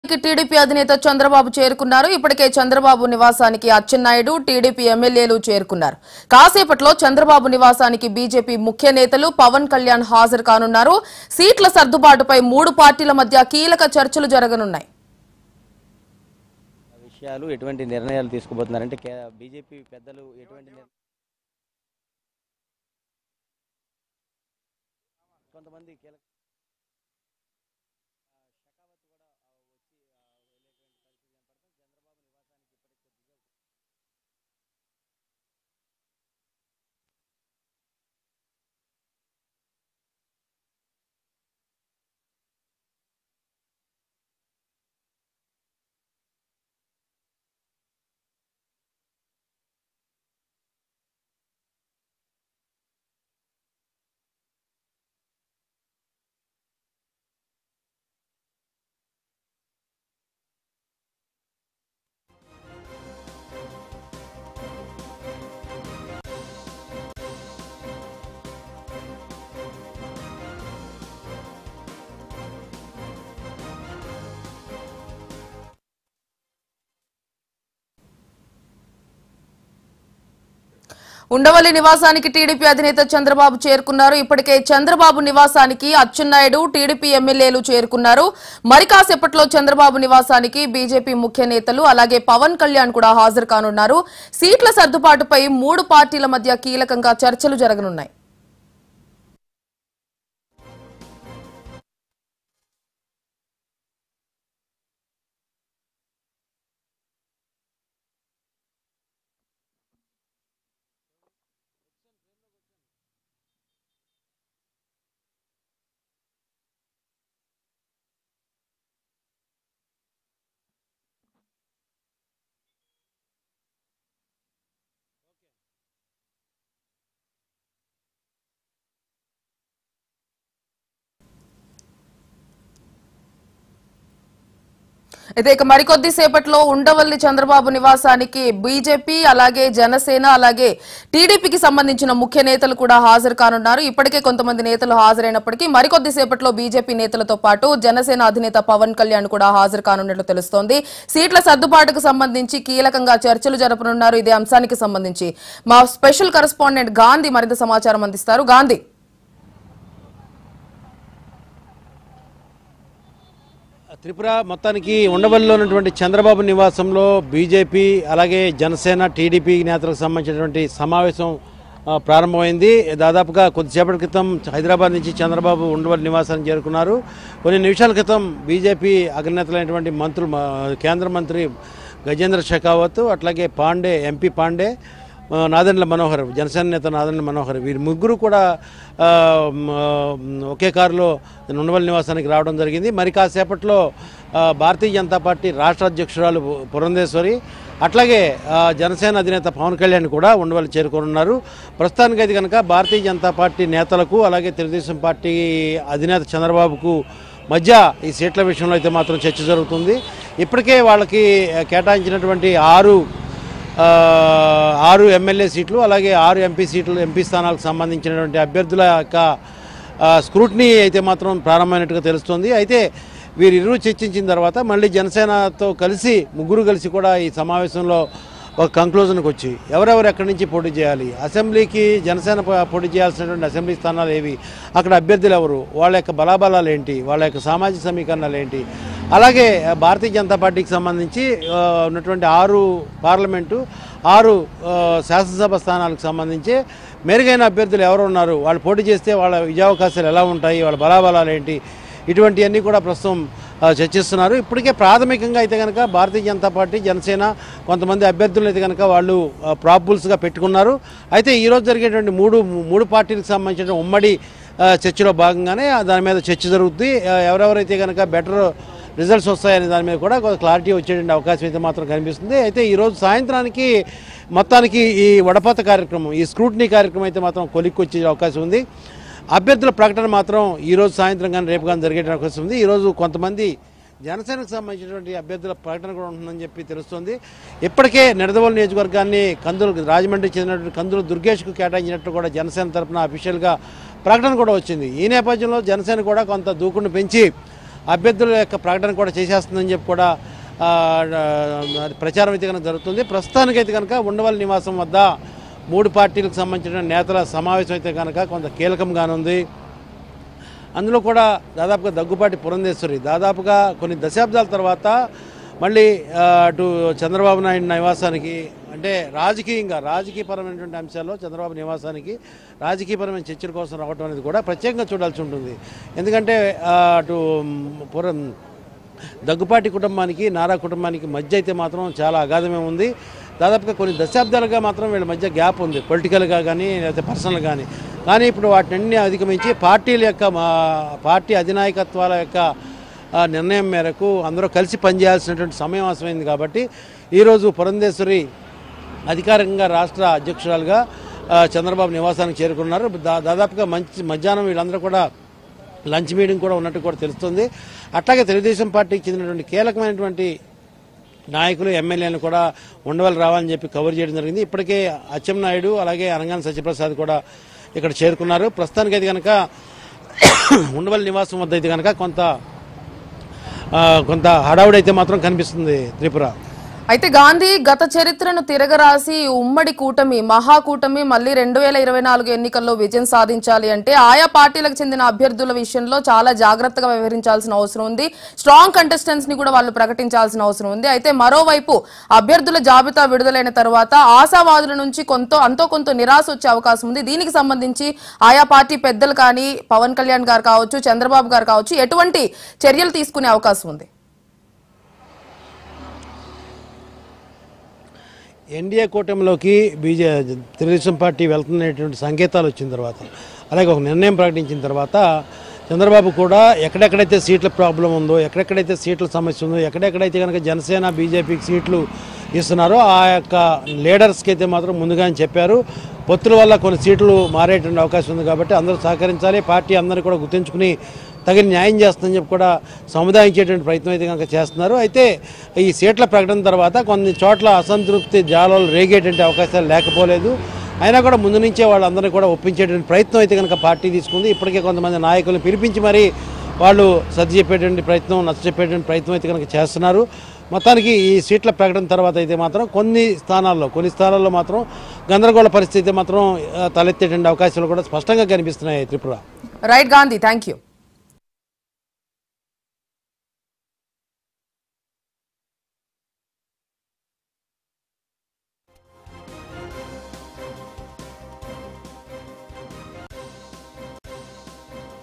TDP అధినేత చంద్రబాబు చేరుకున్నారు ఇప్పటికే చంద్రబాబు నివాసానికి అచ్చెన్నాయుడు టీడీపీ ఎమ్మెల్యేలు చేరుకున్నారు కాసేపట్లో చంద్రబాబు నివాసానికి బీజేపీ ముఖ్య నేతలు పవన్ కళ్యాణ్ హాజరు కానున్నారు సీట్ల సర్దుబాటుపై మూడు పార్టీల మధ్య కీలక చర్చలు జరగనున్నాయి విషయాలు ఎటువంటి నిర్ణయాలు తీసుకోబోతున్నారంటే బీజేపీ పెద్దలు ఎటువంటి నిర్- కొంతమంది కీలక ఉండవల్లి నివాసానికి టీడీపీ అధినేత చంద్రబాబు చేరుకున్నారు ఇప్పటికే చంద్రబాబు నివాసానికి అచ్చెన్నాయుడు టీడీపీ ఎమ్మెల్యేలు చేరుకున్నారు మరి కాసేపట్లో చంద్రబాబు నివాసానికి బీజేపీ ముఖ్య నేతలు అలాగే పవన్ కళ్యాణ్ కూడా హాజరు కానున్నారు సీట్ల సర్దుబాటుపై మూడు పార్టీల మధ్య కీలకంగా చర్చలు జరగనున్నాయి అయితే ఇక మరికొద్ది సేపట్లో ఉండవల్లి చంద్రబాబు నివాసానికి బీజేపీ అలాగే జనసేన అలాగే టీడీపీకి సంబంధించిన ముఖ్య నేతలు కూడా హాజరు కానున్నారు ఇప్పటికే కొంతమంది నేతలు హాజరైనప్పటికీ మరికొద్ది సేపట్లో బీజేపీ నేతలతో పాటు జనసేన అధినేత పవన్ కళ్యాణ్ కూడా హాజరు కానున్నట్లు తెలుస్తోంది సీట్ల సర్దుబాటుకు సంబంధించి కీలకంగా చర్చలు జరపనున్నారు ఇదే అంశానికి సంబంధించి మా స్పెషల్ కరెస్పాండెంట్ గాంధీ మరింత సమాచారం అందిస్తారు గాంధీ త్రిపుర మొత్తానికి ఉండవల్లిలో ఉన్నటువంటి చంద్రబాబు నివాసంలో బీజేపీ అలాగే జనసేన టీడీపీ నేతలకు సంబంధించినటువంటి సమావేశం ఆ, ప్రారంభమైంది దాదాపుగా కొద్దిసేపటి క్రితం హైదరాబాద్ నుంచి చంద్రబాబు ఉండవల్లి నివాసానికి చేరుకున్నారు కొన్ని నిమిషాల క్రితం బీజేపీ అగ్రనేతలైనటువంటి మంత్రులు మా- కేంద్ర మంత్రి గజేంద్ర షెకావత్ అట్లాగే పాండే ఎంపీ పాండే ఆ, నాదెండ్ల మనోహర్ జనసేన నేత నాదెండ్ల మనోహర్ వీరి ముగ్గురు కూడా ఆ, మ్, ఆ, ఒకే కారులో నుండవల్లి నివాసానికి రావడం జరిగింది మరి కాసేపట్లో ఆ, భారతీయ జనతా పార్టీ రాష్ట్ర అధ్యక్షురాలు పురంధేశ్వరి అట్లాగే ఆ, జనసేన అధినేత పవన్ కళ్యాణ్ కూడా ఉండవల్లి చేరుకోనున్నారు ప్రస్తుతానికి అయితే కనుక భారతీయ జనతా పార్టీ నేతలకు అలాగే తెలుగుదేశం పార్టీ అధినేత చంద్రబాబుకు మధ్య ఈ సీట్ల విషయంలో అయితే మాత్రం చర్చ జరుగుతుంది ఇప్పటికే వాళ్ళకి ఆ, కేటాయించినటువంటి ఆరు ఆ, ఆరు ఎమ్మెల్యే సీట్లు అలాగే ఆరు ఎంపీ సీట్లు ఎంపీ స్థానాలకు సంబంధించినటువంటి అభ్యర్థుల యొక్క ఆ, స్క్రూట్నీ అయితే మాత్రం ప్రారంభమైనట్టుగా తెలుస్తుంది అయితే వీరిరువురు చర్చించిన తర్వాత మళ్ళీ జనసేనతో కలిసి ముగ్గురు కలిసి కూడా ఈ సమావేశంలో ఒక కంక్లూజన్కి వచ్చి ఎవరెవరు ఎక్కడి నుంచి పోటీ చేయాలి అసెంబ్లీకి జనసేన పో- పోటీ చేయాల్సినటువంటి అసెంబ్లీ స్థానాలు ఏవి అక్కడ అభ్యర్థులు ఎవరు వాళ్ళ యొక్క బలాబలాలు ఏంటి వాళ్ళ యొక్క సామాజిక సమీకరణాలు ఏంటి అలాగే ఆ, భారతీయ జనతా పార్టీకి సంబంధించి ఆ, ఉన్నటువంటి ఆరు పార్లమెంటు ఆరు ఆ, శాసనసభ స్థానాలకు సంబంధించి మెరుగైన అభ్యర్థులు ఎవరు ఉన్నారు వాళ్ళు పోటీ చేస్తే వాళ్ళ విజయావకాశాలు ఎలా ఉంటాయి వాళ్ళ బలాబలాలు ఏంటి ఇటువంటివన్నీ కూడా ప్రస్తుతం ఆ, చర్చిస్తున్నారు ఇప్పటికే ప్రాథమికంగా అయితే కనుక భారతీయ జనతా పార్టీ జనసేన కొంతమంది అభ్యర్థులను అయితే కనుక వాళ్ళు ప్రాబుల్స్గా పెట్టుకున్నారు అయితే ఈరోజు జరిగేటువంటి మూడు మూడు పార్టీలకు సంబంధించిన ఉమ్మడి ఆ, చర్చలో భాగంగానే ఆ దాని మీద చర్చ జరుగుతుంది ఆ, ఎవరెవరైతే కనుక బెటర్ రిజల్ట్స్ వస్తాయనే దాని మీద కూడా కొంత క్లారిటీ వచ్చేటువంటి అవకాశం అయితే మాత్రం కనిపిస్తుంది అయితే ఈరోజు సాయంత్రానికి మొత్తానికి ఈ వడపాత కార్యక్రమం ఈ స్క్రూటినీ కార్యక్రమం అయితే మాత్రం కొలిక్కి వచ్చే అవకాశం ఉంది అభ్యర్థుల ప్రకటన మాత్రం ఈరోజు సాయంత్రం కానీ రేపు కానీ జరిగే అవకాశం ఉంది ఈరోజు కొంతమంది జనసేనకు సంబంధించినటువంటి అభ్యర్థుల ప్రకటన కూడా ఉంటుందని చెప్పి తెలుస్తోంది ఇప్పటికే నిడదవోలు నియోజకవర్గాన్ని కందులు రాజమండ్రి చెందినటువంటి కందులు దుర్గేష్కు కేటాయించినట్టు కూడా జనసేన తరపున అఫీషియల్గా ప్రకటన కూడా వచ్చింది ఈ నేపథ్యంలో జనసేన కూడా కొంత దూకుడు పెంచి అభ్యర్థుల యొక్క ప్రకటన కూడా చేసేస్తుందని చెప్పి కూడా ఆ, ఆ, ప్రచారం అయితే కనుక జరుగుతుంది ప్రస్తుతానికైతే కనుక ఉండవల్లి నివాసం వద్ద మూడు పార్టీలకు సంబంధించిన నేతల సమావేశం అయితే కనుక కొంత కీలకంగానుంది అందులో కూడా దాదాపుగా దగ్గుపాటి పురంధేశ్వరి దాదాపుగా కొన్ని దశాబ్దాల తర్వాత మళ్ళీ ఆ, అటు చంద్రబాబు నాయుడు నివాసానికి అంటే రాజకీయంగా రాజకీయపరమైనటువంటి అంశాల్లో చంద్రబాబు నివాసానికి రాజకీయపరమైన చర్చల కోసం రావడం అనేది కూడా ప్రత్యేకంగా చూడాల్సి ఉంటుంది ఎందుకంటే ఆ, అటు మ్, పురం దగ్గుపాటి కుటుంబానికి నారా కుటుంబానికి మధ్య అయితే మాత్రం చాలా అగాధమే ఉంది దాదాపుగా కొన్ని దశాబ్దాలుగా మాత్రం వీళ్ళ మధ్య గ్యాప్ ఉంది పొలిటికల్గా కానీ లేకపోతే పర్సనల్ కానీ కానీ ఇప్పుడు వాటిని అధిగమించి పార్టీల యొక్క మా పార్టీ అధినాయకత్వాల యొక్క ఆ, నిర్ణయం మేరకు అందరూ కలిసి పనిచేయాల్సినటువంటి సమయం అవసరమైంది కాబట్టి ఈరోజు పురంధేశ్వరి అధికారికంగా రాష్ట్ర అధ్యక్షురాలుగా ఆ, చంద్రబాబు నివాసానికి చేరుకున్నారు దా దాదాపుగా మంచి మధ్యాహ్నం వీళ్ళందరూ కూడా లంచ్ మీటింగ్ కూడా ఉన్నట్టు కూడా తెలుస్తుంది అట్లాగే తెలుగుదేశం పార్టీకి చెందినటువంటి కీలకమైనటువంటి నాయకులు ఎమ్మెల్యేలు కూడా ఉండవల్లి రావాలని చెప్పి కవర్ చేయడం జరిగింది ఇప్పటికే అచ్చెన్నాయుడు అలాగే అనగాని సత్యప్రసాద్ కూడా ఇక్కడ చేరుకున్నారు ప్రస్తుతానికి అయితే కనుక ఉండవల్లి నివాసం వద్ద అయితే కనుక కొంత ఆ, కొంత హడావుడి అయితే మాత్రం కనిపిస్తుంది త్రిపుర అయితే గాంధీ గత చరిత్రను తిరగరాసి ఉమ్మడి కూటమి మహాకూటమి మళ్ళీ రెండు వేల ఇరవై నాలుగు ఎన్నికల్లో విజయం సాధించాలి అంటే ఆయా పార్టీలకు చెందిన అభ్యర్థుల విషయంలో చాలా జాగ్రత్తగా వ్యవహరించాల్సిన అవసరం ఉంది స్ట్రాంగ్ కంటెస్టెంట్స్ ని కూడా వాళ్ళు ప్రకటించాల్సిన అవసరం ఉంది అయితే మరోవైపు అభ్యర్థుల జాబితా విడుదలైన తర్వాత ఆశావాదుల నుంచి కొంత అంతో కొంత నిరాశ వచ్చే అవకాశం ఉంది దీనికి సంబంధించి ఆయా పార్టీ పెద్దలు కానీ పవన్ కళ్యాణ్ గారు కావచ్చు చంద్రబాబు గారు కావచ్చు ఎటువంటి చర్యలు తీసుకునే అవకాశం ఉంది ఎన్డీఏ కూటమిలోకి బీజే తెలుగుదేశం పార్టీ వెళ్తున్నటువంటి సంకేతాలు వచ్చిన తర్వాత అలాగే ఒక నిర్ణయం ప్రకటించిన తర్వాత చంద్రబాబు కూడా ఎక్కడెక్కడైతే సీట్ల ప్రాబ్లం ఉందో ఎక్కడెక్కడైతే సీట్ల సమస్య ఉందో ఎక్కడెక్కడైతే కనుక జనసేన బీజేపీకి సీట్లు ఇస్తున్నారో ఆ యొక్క లీడర్స్కి అయితే మాత్రం ముందుగానే చెప్పారు పొత్తుల వల్ల కొన్ని సీట్లు మారేటువంటి అవకాశం ఉంది కాబట్టి అందరూ సహకరించాలి పార్టీ అందరూ కూడా గుర్తుంచుకుని తగిన న్యాయం చేస్తుందని చెప్పి కూడా సముదాయించేటువంటి ప్రయత్నం అయితే కనుక చేస్తున్నారు అయితే ఈ సీట్ల ప్రకటన తర్వాత కొన్ని చోట్ల అసంతృప్తి జాలాలు రేగేటువంటి అవకాశాలు లేకపోలేదు అయినా కూడా ముందు నుంచే వాళ్ళందరినీ కూడా ఒప్పించేటువంటి ప్రయత్నం అయితే కనుక పార్టీ తీసుకుంది ఇప్పటికే కొంతమంది నాయకులను పిలిపించి మరీ వాళ్ళు సర్ది చెప్పేటువంటి ప్రయత్నం నచ్చ చెప్పేటువంటి ప్రయత్నం అయితే కనుక చేస్తున్నారు మొత్తానికి ఈ సీట్ల ప్రకటన తర్వాత అయితే మాత్రం కొన్ని స్థానాల్లో కొన్ని స్థానాల్లో మాత్రం గందరగోళ పరిస్థితి మాత్రం ఆ, తలెత్తేటువంటి అవకాశాలు కూడా స్పష్టంగా కనిపిస్తున్నాయి Tripura right Gandhi thank you